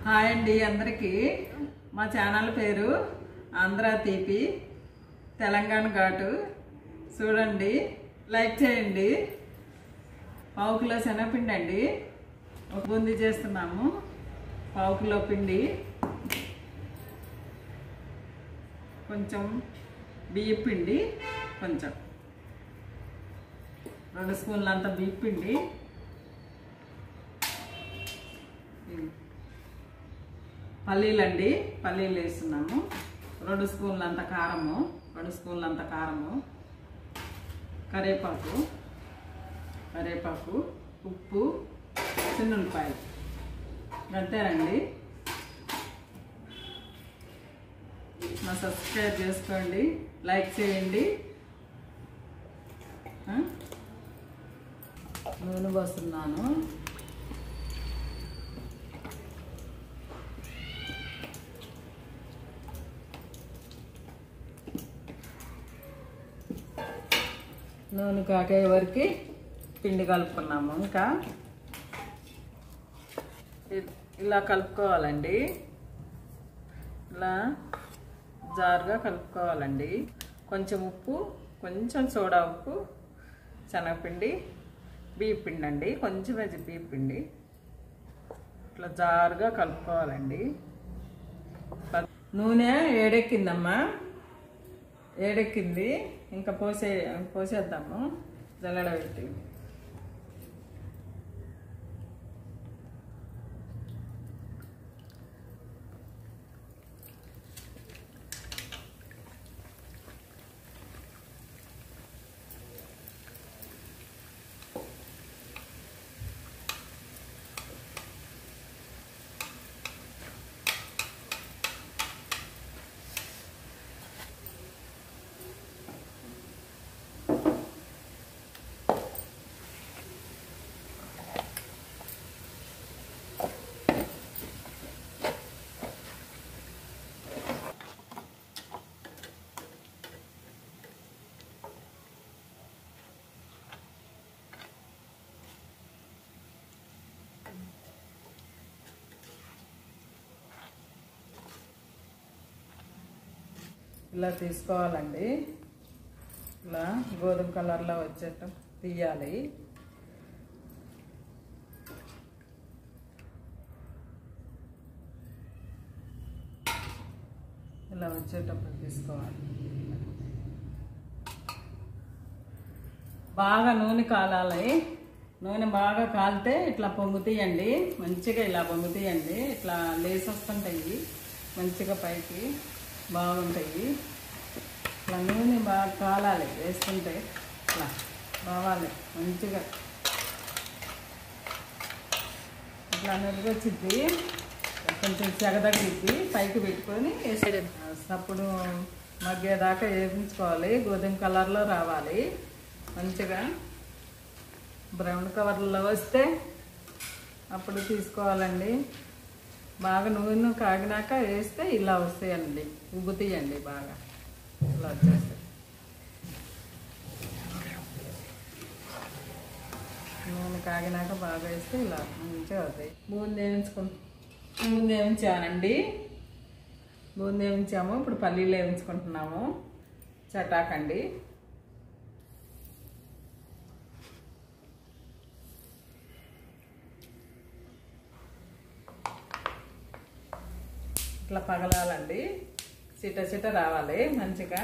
Hi అండి అందరికీ మా ఛానల్ పేరు ఆంధ్ర తీపి తెలంగాణ ఘాటు చూడండి లైక్ చేయండి పావు కిలో శనగపిండి అండి ఒక బూందీ చేస్తున్నాము పావు కిలో పిండి కొంచెం బియ్య పిండి కొంచెం రెండు స్పూన్లు అంత బియ్య పిండి ఇది. పల్లీలండి పల్లీలు వేస్తున్నాము రెండు స్పూన్లు అంత కారము రెండు స్పూన్లు అంత కారము కరివేపాకు కరివేపాకు ఉప్పు చిన్నులపాయలు అంతేనండి నా సబ్స్క్రైబ్ చేసుకోండి లైక్ చేయండి ఆ? నూనె పోస్తున్నాను నూనె కాకే వరకు పిండి కలుపుకున్నాము ఇంకా ఇ- ఇలా కలుపుకోవాలండి ఇలా జారుగా కలుపుకోవాలండి కొంచెం ఉప్పు కొంచెం సోడా ఉప్పు శనగపిండి బియ్య పిండి అండి కొంచెం బియ్య పిండి ఇట్లా జారుగా కలుపుకోవాలండి నూనె ఏడెక్కిందమ్మా ఏడెక్కింది ఇంకా పోసే పోసేద్దాము జల్లడ పెట్టి ఇలా తీసుకోవాలండి ఇలా గోధుమ కలర్లో వచ్చేట్టు తీయాలి ఇలా వచ్చేటప్పుడు తీసుకోవాలి బాగా నూనె కాలాలి నూనె బాగా కాలితే ఇట్లా పొంగుతీయండి మంచిగా ఇలా పొంగుతీయండి ఇట్లా లేసి వస్తుంటాయి మంచిగా పైకి బాగుంటాయి ఇట్లా నూనె బాగా కాలాలి వేస్తుంటే ఇట్లా రావాలి మంచిగా ఇట్లా నురుగొచ్చిద్ది కొంచెం చెగదగిద్ది పైకి పెట్టుకొని వేసేది అప్పుడు మగ్గేదాకా వేయించుకోవాలి గోధుమ కలర్లో రావాలి మంచిగా బ్రౌన్ కవర్లో వస్తే అప్పుడు తీసుకోవాలండి బాగా నూనె కాగినాక వేస్తే ఇలా వస్తాయండి ఉబ్బుతాయండి బాగా ఇలా వచ్చేస్తాయి నూనె కాగినాక బాగా వేస్తే ఇలా మంచిగా అవుతాయి బూంది వేయించుకు బూంది వేయించానండి బూంది వేయించాము ఇప్పుడు పల్లీలు వేయించుకుంటున్నాము చటాకండి ఇట్లా పగలాలండి చిట చిట రావాలి మంచిగా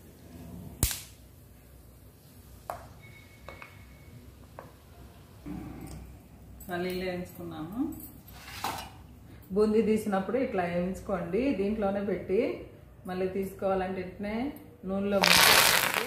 పల్లీలు వేయించుకున్నాము బూందీ తీసినప్పుడు ఇట్లా వేయించుకోండి దీంట్లోనే పెట్టి మళ్ళీ తీసుకోవాలంటే ఇట్నే నూనెలో ముంచేసి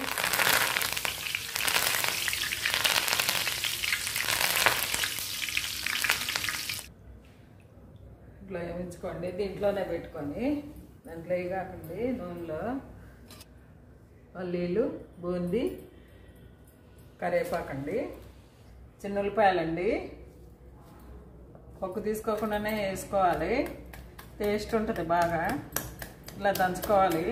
ఇట్లా వేయించుకోండి దీంట్లోనే పెట్టుకొని దాంట్లో ఇవి కాకండి నూనెలో పల్లీలు బూందీ కరివేపాకండి చిన్న ఉల్లిపాయలండి పప్పు తీసుకోకుండానే వేసుకోవాలి టేస్ట్ ఉంటుంది బాగా ఇలా దంచుకోవాలి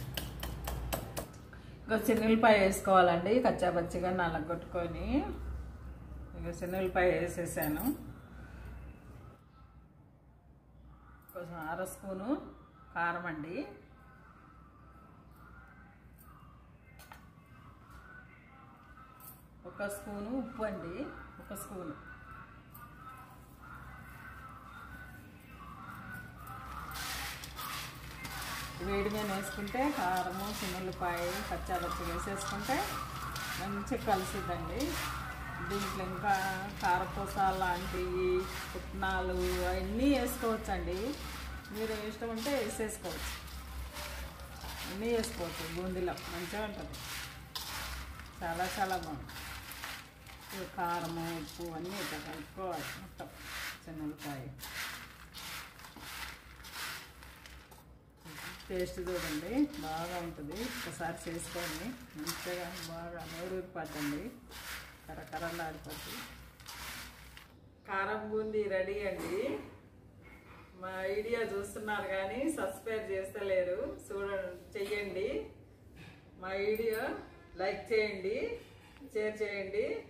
ఇంకా చిన్నులపాయ వేసుకోవాలండి కచ్చాపచ్చిగా నల్లగొట్టుకొని ఇక చిన్నులపాయ వేసేసాను ఒక అర స్పూను కారం అండి ఒక స్పూను ఉప్పు అండి ఒక స్పూను వేడి మీద వేసుకుంటే కారము చిన్నులపాయ పచ్చాపచ్చి వేసేసుకుంటే మంచిగా కలిసిద్దండి దీంట్లో ఇంకా కారపూస లాంటివి పుట్నాలు అవన్నీ వేసుకోవచ్చండి మీరు ఇష్టం ఉంటే వేసేసుకోవచ్చు అన్నీ వేసుకోవచ్చు బూందీలో మంచిగా ఉంటుంది చాలా చాలా బాగుంది ఈ కారము ఉప్పు అన్నీ ఇట్లా కలుపుకోవాలి మొత్తం చిన్నపాయ టేస్ట్ చూడండి బాగా ఉంటుంది ఒకసారి చేసుకోండి మంచిగా బాగా నూరూరిపోద్దండి కరకరలాడిపోద్ది కారం బూందీ రెడీ అండి మా వీడియో చూస్తున్నారు కానీ సబ్స్క్రైబ్ చేస్తలేరు చూడ చెయ్యండి మా వీడియో లైక్ చేయండి షేర్ చేయండి